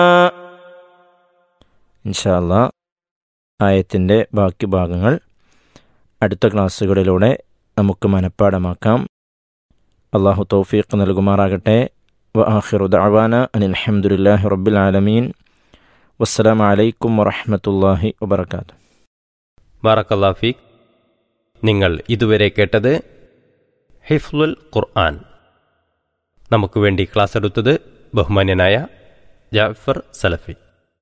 ഇൻഷാല്ല ആയത്തിൻ്റെ ബാക്കി ഭാഗങ്ങൾ അടുത്ത ക്ലാസ്സുകളിലൂടെ നമുക്ക് മനഃപ്പാടമാക്കാം അള്ളാഹു തൗഫീഖ് നൽകുമാറാകട്ടെ വ ആഖിറു ദഅവാന അനിൽ ഹംദുലില്ലാഹി റബ്ബിൽ ആലമീൻ വസ്സലാമു അലൈക്കും വറഹ്മത്തുള്ളാഹി വബർക്കാത്തു ബാറക്കല്ലാഫീഖ് നിങ്ങൾ ഇതുവരെ കേട്ടത് ഹിഫ്ലുൽ ഖുർആൻ നമുക്ക് വേണ്ടി ക്ലാസ് എടുത്തത് ബഹുമാന്യനായ ജാഫർ സലഫി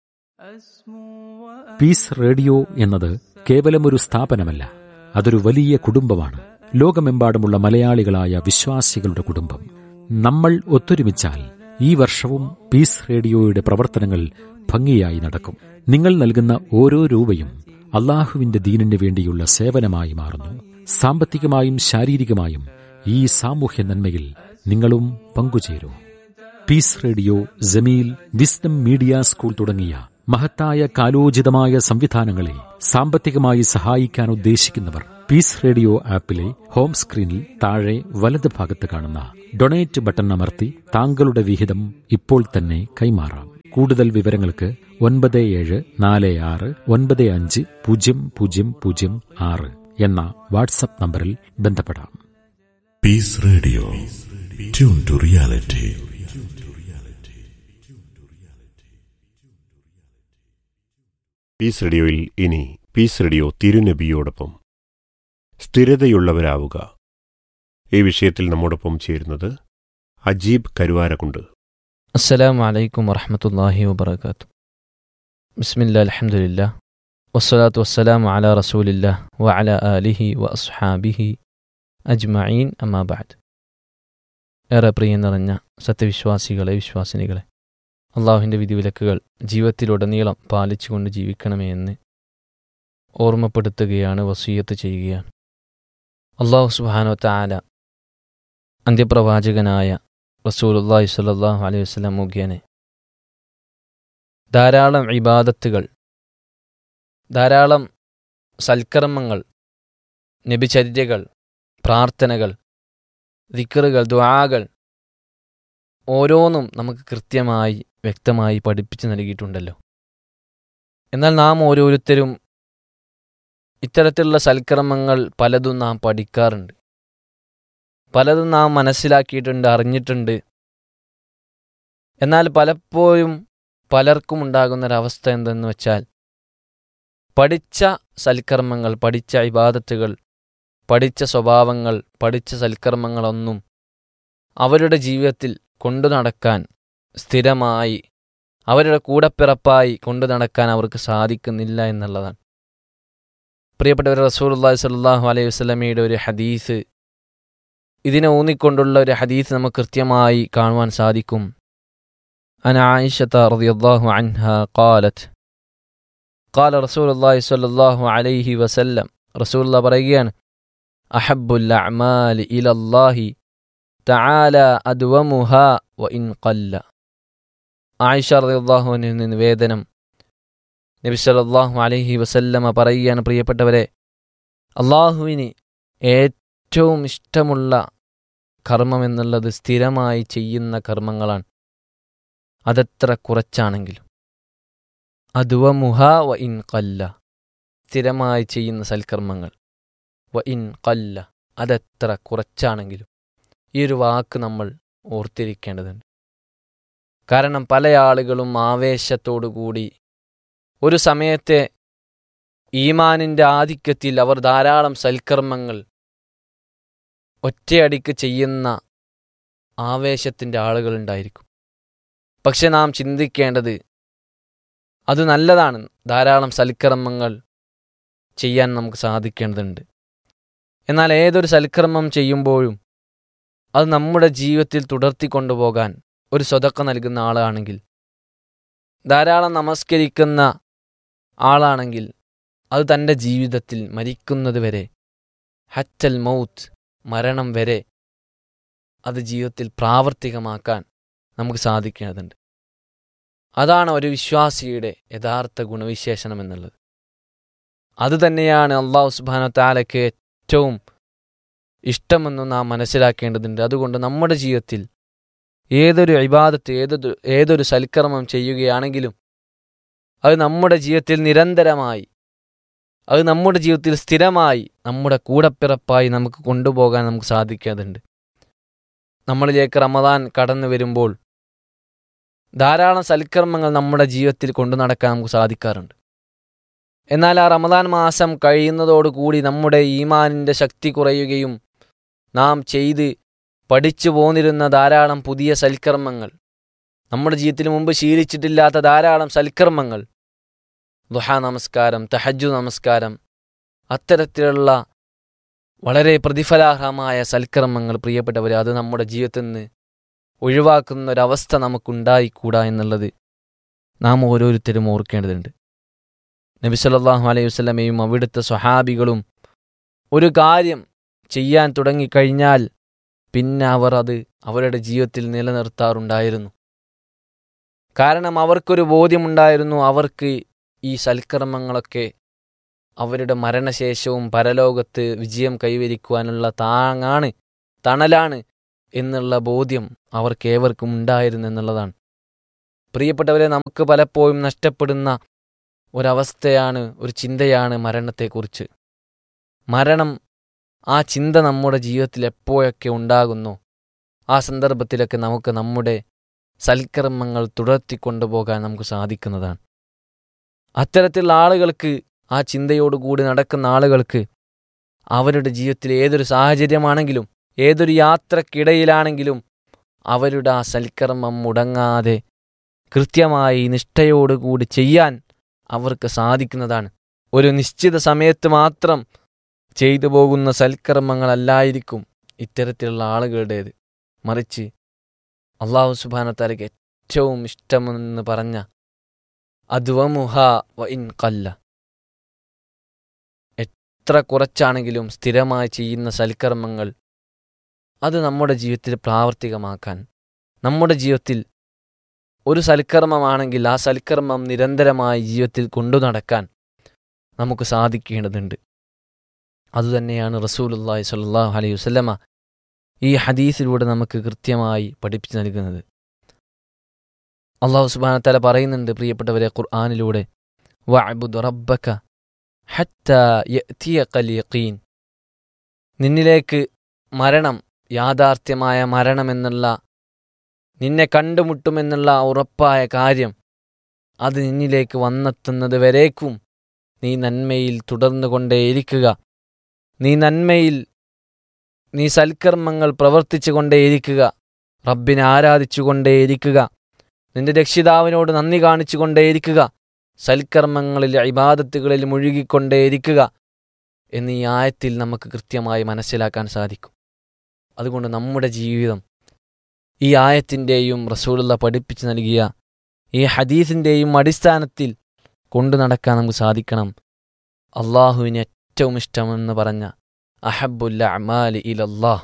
പീസ് റേഡിയോ എന്നത് കേവലം ഒരു സ്ഥാപനമല്ല അതൊരു വലിയ കുടുംബമാണ് ലോകമെമ്പാടുമുള്ള മലയാളികളായ വിശ്വാസികളുടെ കുടുംബം നമ്മൾ ഒത്തൊരുമിച്ചാൽ ഈ വർഷവും പീസ് റേഡിയോയുടെ പ്രവർത്തനങ്ങൾ ഭംഗിയായി നടക്കും നിങ്ങൾ നൽകുന്ന ഓരോ രൂപയും അള്ളാഹുവിന്റെ ദീനിന് വേണ്ടിയുള്ള സേവനമായി മാറുന്നു സാമ്പത്തികമായും ശാരീരികമായും ഈ സാമൂഹ്യ നന്മയിൽ നിങ്ങളും പങ്കുചേരൂ Peace Radio Jameel Wisdom Media school തുടങ്ങിയ മഹത്തായ കാലോചിതമായ സംവിധാനങ്ങളെ സാമ്പത്തികമായി സഹായിക്കാൻ ഉദ്ദേശിക്കുന്നവർ പീസ് റേഡിയോ ആപ്പിലെ ഹോം സ്ക്രീനിൽ താഴെ വലത് ഭാഗത്ത് കാണുന്ന ഡൊണേറ്റ് ബട്ടൺ അമർത്തി താങ്കളുടെ വിഹിതം ഇപ്പോൾ തന്നെ കൈമാറാം കൂടുതൽ വിവരങ്ങൾക്ക് ഒൻപത് ഏഴ് നാല് ആറ് ഒൻപത് അഞ്ച് പൂജ്യം പൂജ്യം പൂജ്യം ആറ് എന്ന വാട്സപ്പ് നമ്പറിൽ ബന്ധപ്പെടാം Peace Radio. Tune to reality. Peace റേഡിയോയിൽ ഇനി പീസ് റേഡിയോ തിരുനബിയോടൊപ്പം സ്ഥിരതയുള്ളവരാവുക ഈ വിഷയത്തിൽ നമ്മോടൊപ്പം ചേരുന്നത് അജീബ് കരുവാരക്കുണ്ട് السلام عليكم ورحمة الله وبركاته بسم الله الحمد لله والصلاة والسلام على رسول الله وعلى آله وأصحابه അജ്മഈൻ അമ്മാ ബാദ് ഏറെ പ്രിയം നിറഞ്ഞ സത്യവിശ്വാസികളെ വിശ്വാസിനികളെ അള്ളാഹുവിൻ്റെ വിധിവിലക്കുകൾ ജീവിതത്തിലുടനീളം പാലിച്ചുകൊണ്ട് ജീവിക്കണമേ എന്ന് ഓർമ്മപ്പെടുത്തുകയാണ് വസീയത്ത് ചെയ്യുകയാണ് അള്ളാഹു സുബാനോ താല അന്ത്യപ്രവാചകനായ റസൂലുല്ലാഹി സ്വല്ലല്ലാഹു അലൈഹി വസല്ലം മുഖേന ധാരാളം ഇബാദത്തുകൾ ധാരാളം സൽക്കർമ്മങ്ങൾ നബിചര്യകൾ പ്രാർത്ഥനകൾ ദിക്കറുകൾ ദ്വാകൾ ഓരോന്നും നമുക്ക് കൃത്യമായി വ്യക്തമായി പഠിപ്പിച്ചു നൽകിയിട്ടുണ്ടല്ലോ എന്നാൽ നാം ഓരോരുത്തരും ഇത്തരത്തിലുള്ള സൽക്കർമ്മങ്ങൾ പലതും നാം പഠിക്കാറുണ്ട് പലതും നാം മനസ്സിലാക്കിയിട്ടുണ്ട് അറിഞ്ഞിട്ടുണ്ട് എന്നാൽ പലപ്പോഴും പലർക്കും ഉണ്ടാകുന്നൊരവസ്ഥ എന്തെന്ന് വെച്ചാൽ പഠിച്ച സൽക്കർമ്മങ്ങൾ പഠിച്ച ഇബാദത്തുകൾ പഠിച്ച സ്വഭാവങ്ങൾ പഠിച്ച സൽക്കർമ്മങ്ങളൊന്നും അവരുടെ ജീവിതത്തിൽ കൊണ്ടു നടക്കാൻ സ്ഥിരമായി അവരുടെ കൂടപ്പിറപ്പായി കൊണ്ടു നടക്കാൻ അവർക്ക് സാധിക്കുന്നില്ല എന്നുള്ളതാണ് പ്രിയപ്പെട്ടവർ റസൂലുള്ളാഹി സ്വല്ലല്ലാഹു അലൈഹി വസല്ലമയുടെ ഒരു ഹദീസ് ഇതിനെ ഊന്നിക്കൊണ്ടുള്ള ഒരു ഹദീസ് നമുക്ക് കൃത്യമായി കാണുവാൻ സാധിക്കും അന ആയിഷത്ത റളിയല്ലാഹു അൻഹ ഖാലത്ത് قال رسول الله صلى الله عليه وسلم رسول الله പറയുകയാണ് أحب الأعمال إلى الله تعالى أدومها وإن قل ആയിഷ റളിയല്ലാഹു അൻഹയിൽ നിന്ന് നിവേദനം നബി സല്ലല്ലാഹു അലൈഹി വസല്ലമ പറയുകയാണ് പ്രിയപ്പെട്ടവരെ അള്ളാഹുവിന് ഏറ്റവും ഇഷ്ടമുള്ള കർമ്മം എന്നുള്ളത് സ്ഥിരമായി ചെയ്യുന്ന കർമ്മങ്ങളാണ് അതെത്ര കുറച്ചാണെങ്കിലും അതുവ മുഹ വ ഇൻ കല്ല സ്ഥിരമായി ചെയ്യുന്ന സൽക്കർമ്മങ്ങൾ വ ഇൻ കല്ല അതെത്ര കുറച്ചാണെങ്കിലും ഈ ഒരു വാക്ക് നമ്മൾ ഓർത്തിരിക്കേണ്ടതുണ്ട് കാരണം പല ആളുകളും ആവേശത്തോടുകൂടി ഒരു സമയത്തെ ഈമാനിൻ്റെ ആധിക്യത്തിൽ അവർ ധാരാളം സൽക്കർമ്മങ്ങൾ ഒറ്റയടിക്ക് ചെയ്യുന്ന ആവേശത്തിൻ്റെ ആളുകളുണ്ടായിരിക്കും പക്ഷെ നാം ചിന്തിക്കേണ്ടത് അത് നല്ലതാണ് ധാരാളം സൽക്കർമ്മങ്ങൾ ചെയ്യാൻ നമുക്ക് സാധിക്കേണ്ടതുണ്ട് എന്നാൽ ഏതൊരു സൽക്കർമ്മം ചെയ്യുമ്പോഴും അത് നമ്മുടെ ജീവിതത്തിൽ തുടർത്തി കൊണ്ടുപോകാൻ ഒരു സ്വതക്ക നൽകുന്ന ആളാണെങ്കിൽ ധാരാളം നമസ്കരിക്കുന്ന ആളാണെങ്കിൽ അത് തൻ്റെ ജീവിതത്തിൽ മരിക്കുന്നത് വരെ ഹറ്റൽ മൗത്ത് മരണം വരെ അത് ജീവിതത്തിൽ പ്രാവർത്തികമാക്കാൻ നമുക്ക് സാധിക്കേണ്ടതുണ്ട് അതാണ് ഒരു വിശ്വാസിയുടെ യഥാർത്ഥ ഗുണവിശേഷണം എന്നുള്ളത് അതുതന്നെയാണ് അള്ളാഹു സുബാന താലയ്ക്ക് ഏറ്റവും ഇഷ്ടമെന്ന് നാം മനസ്സിലാക്കേണ്ടതുണ്ട് അതുകൊണ്ട് നമ്മുടെ ജീവിതത്തിൽ ഏതൊരു ഇബാദത്ത് ഏതൊരു ഏതൊരു സൽക്കർമ്മം ചെയ്യുകയാണെങ്കിലും അത് നമ്മുടെ ജീവിതത്തിൽ നിരന്തരമായി അത് നമ്മുടെ ജീവിതത്തിൽ സ്ഥിരമായി നമ്മുടെ കൂടപ്പിറപ്പായി നമുക്ക് കൊണ്ടുപോകാൻ നമുക്ക് സാധിക്കാതുണ്ട് നമ്മളിലേക്ക് റമദാൻ കടന്നു വരുമ്പോൾ ധാരാളം സൽക്കർമ്മങ്ങൾ നമ്മുടെ ജീവിതത്തിൽ കൊണ്ടു നടക്കാൻ നമുക്ക് സാധിക്കാറുണ്ട് എന്നാൽ ആ റമദാൻ മാസം കഴിയുന്നതോടുകൂടി നമ്മുടെ ഈമാനിൻ്റെ ശക്തി കുറയുകയും നാം ചെയ്ത് പഠിച്ചു പോന്നിരുന്ന ധാരാളം പുതിയ സൽക്കർമ്മങ്ങൾ നമ്മുടെ ജീവിതത്തിൽ മുമ്പ് ശീലിച്ചിട്ടില്ലാത്ത ധാരാളം സൽക്കർമ്മങ്ങൾ ദുഹ നമസ്കാരം തഹജു നമസ്കാരം അത്തരത്തിലുള്ള വളരെ പ്രതിഫലാർഹമായ സൽക്കർമ്മങ്ങൾ പ്രിയപ്പെട്ടവർ അത് നമ്മുടെ ജീവിതത്തിൽ നിന്ന് ഒഴിവാക്കുന്ന ഒരവസ്ഥ നമുക്കുണ്ടായിക്കൂടാ എന്നുള്ളത് നാം ഓരോരുത്തരും ഓർക്കേണ്ടതുണ്ട് നബി സല്ലല്ലാഹു അലൈഹി വസല്ലമയും അവിടുത്തെ സ്വഹാബികളും ഒരു കാര്യം ചെയ്യാൻ തുടങ്ങിക്കഴിഞ്ഞാൽ പിന്നെ അവർ അത് അവരുടെ ജീവിതത്തിൽ നിലനിർത്താറുണ്ടായിരുന്നു കാരണം അവർക്കൊരു ബോധ്യമുണ്ടായിരുന്നു അവർക്ക് ഈ സൽക്കർമ്മങ്ങളൊക്കെ അവരുടെ മരണശേഷവും പരലോകത്ത് വിജയം കൈവരിക്കുവാനുള്ള താങ്ങാണ് തണലാണ് എന്നുള്ള ബോധ്യം അവർക്ക് ഏവർക്കും ഉണ്ടായിരുന്നു എന്നുള്ളതാണ് പ്രിയപ്പെട്ടവരെ നമുക്ക് പലപ്പോഴും നഷ്ടപ്പെടുന്ന ഒരവസ്ഥയാണ് ഒരു ചിന്തയാണ് മരണത്തെക്കുറിച്ച് മരണം ആ ചിന്ത നമ്മുടെ ജീവിതത്തിൽ എപ്പോഴൊക്കെ ഉണ്ടാകുന്നു ആ സന്ദർഭത്തിലൊക്കെ നമുക്ക് നമ്മുടെ സൽക്കർമ്മങ്ങൾ തുടർത്തിക്കൊണ്ടുപോകാൻ നമുക്ക് സാധിക്കുന്നതാണ് അത്തരത്തിലുള്ള ആളുകൾക്ക് ആ ചിന്തയോടുകൂടി നടക്കുന്ന ആളുകൾക്ക് അവരുടെ ജീവിതത്തിൽ ഏതൊരു സാഹചര്യമാണെങ്കിലും ഏതൊരു യാത്രക്കിടയിലാണെങ്കിലും അവരുടെ ആ സൽക്കർമ്മം മുടങ്ങാതെ കൃത്യമായി നിഷ്ഠയോടുകൂടി ചെയ്യാൻ അവർക്ക് സാധിക്കുന്നതാണ് ഒരു നിശ്ചിത സമയത്ത് മാത്രം ചെയ്തു പോകുന്ന സൽക്കർമ്മങ്ങളല്ലായിരിക്കും ഇത്തരത്തിലുള്ള ആളുകളുടേത് മറിച്ച് അള്ളാഹു സുബാനത്താലയ്ക്ക് ഏറ്റവും ഇഷ്ടമെന്ന് പറഞ്ഞ അദ്വമുഹ വ ഇൻ കല്ല എത്ര കുറച്ചാണെങ്കിലും സ്ഥിരമായി ചെയ്യുന്ന സൽക്കർമ്മങ്ങൾ അത് നമ്മുടെ ജീവിതത്തിൽ പ്രാവർത്തികമാക്കാൻ നമ്മുടെ ജീവിതത്തിൽ ഒരു സൽക്കർമ്മമാണെങ്കിൽ ആ സൽക്കർമ്മം നിരന്തരമായി ജീവിതത്തിൽ കൊണ്ടു നടക്കാൻ നമുക്ക് സാധിക്കേണ്ടതുണ്ട് അതുതന്നെയാണ് റസൂലുല്ലാഹി സ്വല്ലല്ലാഹു അലൈഹി വസല്ലമ ഈ ഹദീസിലൂടെ നമുക്ക് കൃത്യമായി പഠിപ്പിച്ചു നൽകുന്നത് അള്ളാഹു സുബാനത്തല പറയുന്നുണ്ട് പ്രിയപ്പെട്ടവരെ ഖുർആാനിലൂടെ വഅബുദ് റബ്ബക ഹത്ത യഅ്തിയകൽ യഖീൻ നിന്നിലേക്ക് മരണം യാഥാർത്ഥ്യമായ മരണമെന്നുള്ള നിന്നെ കണ്ടുമുട്ടുമെന്നുള്ള ഉറപ്പായ കാര്യം അത് നിന്നിലേക്ക് വന്നെത്തുന്നത് വരേക്കും നീ നന്മയിൽ തുടർന്നുകൊണ്ടേയിരിക്കുക നീ നന്മയിൽ നീ സൽക്കർമ്മങ്ങൾ പ്രവർത്തിച്ചു കൊണ്ടേയിരിക്കുക റബ്ബിനെ ആരാധിച്ചുകൊണ്ടേയിരിക്കുക നിന്റെ രക്ഷിതാവിനോട് നന്ദി കാണിച്ചുകൊണ്ടേയിരിക്കുക സൽക്കർമ്മങ്ങളിൽ ഇബാദത്തുകളിൽ മുഴുകിക്കൊണ്ടേയിരിക്കുക എന്നീ ആയത്തിൽ നമുക്ക് കൃത്യമായി മനസ്സിലാക്കാൻ സാധിക്കും അതുകൊണ്ട് നമ്മുടെ ജീവിതം ഈ ആയത്തിൻ്റെയും റസൂലുള്ള പഠിപ്പിച്ചു നൽകിയ ഈ ഹദീസിൻ്റെയും അടിസ്ഥാനത്തിൽ കൊണ്ടു നടക്കാൻ നമുക്ക് സാധിക്കണം അള്ളാഹുവിന് ഏറ്റവും ഇഷ്ടമെന്ന് പറഞ്ഞ അഹബുല്ല അമാലി ഇലല്ലാഹ്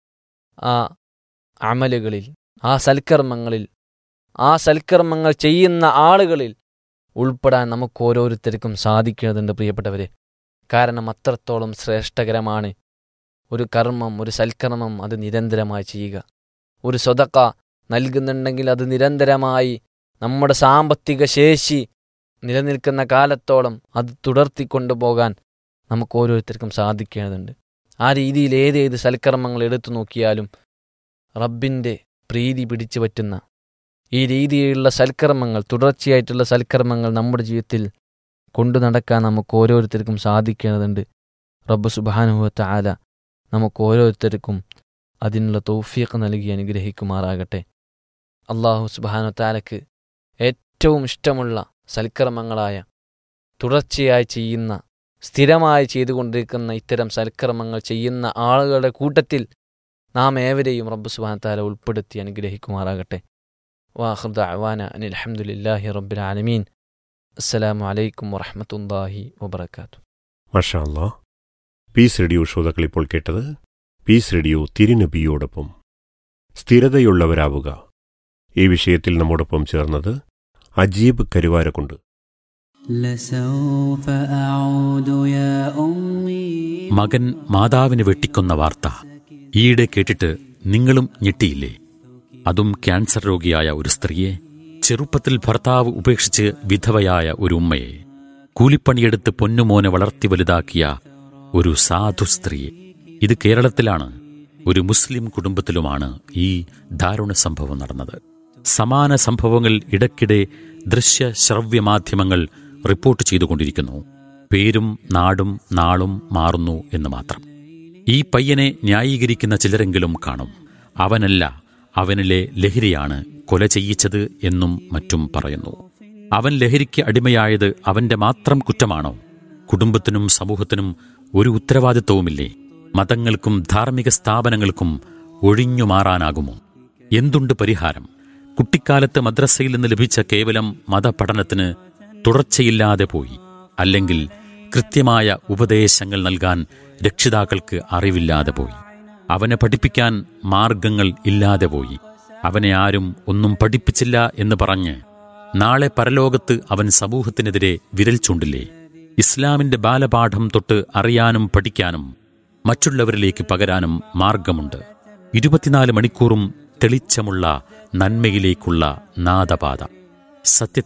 ആ അമലുകളിൽ ആ സൽക്കർമ്മങ്ങളിൽ ആ സൽക്കർമ്മങ്ങൾ ചെയ്യുന്ന ആളുകളിൽ ഉൾപ്പെടാൻ നമുക്ക് ഓരോരുത്തർക്കും സാധിക്കുന്നതുണ്ട് പ്രിയപ്പെട്ടവരെ കാരണം അത്രത്തോളം ശ്രേഷ്ഠകരമാണ് ഒരു കർമ്മം ഒരു സൽക്കർമ്മം അത് നിരന്തരമായി ചെയ്യുക ഒരു സ്വതക്ക നൽകുന്നുണ്ടെങ്കിൽ അത് നിരന്തരമായി നമ്മുടെ സാമ്പത്തിക ശേഷി നിലനിൽക്കുന്ന കാലത്തോളം അത് തുടർത്തിക്കൊണ്ടുപോകാൻ നമുക്ക് ഓരോരുത്തർക്കും സാധിക്കേണ്ടതുണ്ട് ആ രീതിയിൽ ഏതേത് സൽക്കർമ്മങ്ങൾ എടുത്തു നോക്കിയാലും റബ്ബിൻ്റെ പ്രീതി പിടിച്ചു പറ്റുന്ന ഈ രീതിയിലുള്ള സൽക്കർമ്മങ്ങൾ തുടർച്ചയായിട്ടുള്ള സൽക്കർമ്മങ്ങൾ നമ്മുടെ ജീവിതത്തിൽ കൊണ്ടു നടക്കാൻ നമുക്ക് ഓരോരുത്തർക്കും സാധിക്കേണ്ടതുണ്ട് റബ്ബ് സുബാനുഭവത്തെ ആല നമുക്ക് ഓരോരുത്തർക്കും അതിനുള്ള തൗഫീഖ് നൽകി അനുഗ്രഹിക്കുമാറാകട്ടെ അള്ളാഹു സുബാനു താലക്ക് ഏറ്റവും ഇഷ്ടമുള്ള സൽക്കർമ്മങ്ങളായ തുടർച്ചയായി ചെയ്യുന്ന സ്ഥിരമായി ചെയ്തുകൊണ്ടിരിക്കുന്ന ഇത്തരം സൽക്കർമ്മങ്ങൾ ചെയ്യുന്ന ആളുകളുടെ കൂട്ടത്തിൽ നാം ഏവരെയും റബ്ബ് സുബാന താല ഉൾപ്പെടുത്തി അനുഗ്രഹിക്കുമാറാകട്ടെ വാഹൃദ അവാന അനിൽ അഹമ്മദില്ലാഹി റബ്ബിൽ ആലമീൻ അസ്സലാമു അലൈക്കും വറഹമത്തല്ലാഹി വബർക്കാത്തു മഷാ അല്ലാ പീസ് റേഡിയോ ശ്രോതാക്കൾ ഇപ്പോൾ കേട്ടത് പീസ് റേഡിയോ തിരുനബിയോടൊപ്പം സ്ഥിരതയുള്ളവരാവുക ഈ വിഷയത്തിൽ നമ്മോടൊപ്പം ചേർന്നത് അജീബ് കരുവാരക്കുണ്ട് لسوف أعود يا أمي മകൻ മാതാവിനെ വെട്ടിക്കൊന്ന വാർത്ത ഈയിടെ കേട്ടിട്ട് നിങ്ങളും ഞെട്ടിയില്ലേ അതും ക്യാൻസർ രോഗിയായ ഒരു സ്ത്രീയെ ചെറുപ്പത്തിൽ ഭർത്താവ് ഉപേക്ഷിച്ച് വിധവയായ ഒരു ഉമ്മയെ കൂലിപ്പണിയെടുത്ത് പൊന്നുമോനെ വളർത്തി വലുതാക്കിയ ഒരു സാധു സ്ത്രീയെ ഇത് കേരളത്തിലാണ് ഒരു മുസ്ലിം കുടുംബത്തിലുമാണ് ഈ ദാരുണ സംഭവം നടന്നത് സമാന സംഭവങ്ങൾ ഇടയ്ക്കിടെ ദൃശ്യ ശ്രവ്യ മാധ്യമങ്ങൾ റിപ്പോർട്ട് ചെയ്തുകൊണ്ടിരിക്കുന്നു പേരും നാടും നാളും മാറുന്നു എന്ന് മാത്രം ഈ പയ്യനെ ന്യായീകരിക്കുന്ന ചിലരെങ്കിലും കാണും അവനല്ല അവനിലെ ലഹരിയാണ് കൊല ചെയ്യിച്ചത് എന്നും മറ്റും പറയുന്നു അവൻ ലഹരിക്ക് അടിമയായത് അവന്റെ മാത്രം കുറ്റമാണോ കുടുംബത്തിനും സമൂഹത്തിനും ഒരു ഉത്തരവാദിത്വവുമില്ലേ മതങ്ങൾക്കും ധാർമ്മിക സ്ഥാപനങ്ങൾക്കും ഒഴിഞ്ഞു മാറാനാകുമോ എന്തുണ്ട് പരിഹാരം കുട്ടിക്കാലത്ത് മദ്രസയിൽ നിന്ന് ലഭിച്ച കേവലം മതപഠനത്തിന് തുടർച്ചയില്ലാതെ പോയി അല്ലെങ്കിൽ കൃത്യമായ ഉപദേശങ്ങൾ നൽകാൻ രക്ഷിതാക്കൾക്ക് അറിവില്ലാതെ പോയി അവനെ പഠിപ്പിക്കാൻ മാർഗങ്ങൾ ഇല്ലാതെ പോയി അവനെ ആരും ഒന്നും പഠിപ്പിച്ചില്ല എന്ന് പറഞ്ഞ് നാളെ പരലോകത്ത് അവൻ സമൂഹത്തിനെതിരെ വിരൽ ചൂണ്ടില്ലേ ഇസ്ലാമിന്റെ ബാലപാഠം തൊട്ട് അറിയാനും പഠിക്കാനും മറ്റുള്ളവരിലേക്ക് പകരാനും മാർഗമുണ്ട് ഇരുപത്തിനാല് മണിക്കൂറും തെളിച്ചമുള്ള നന്മയിലേക്കുള്ള നാദപാത സത്യ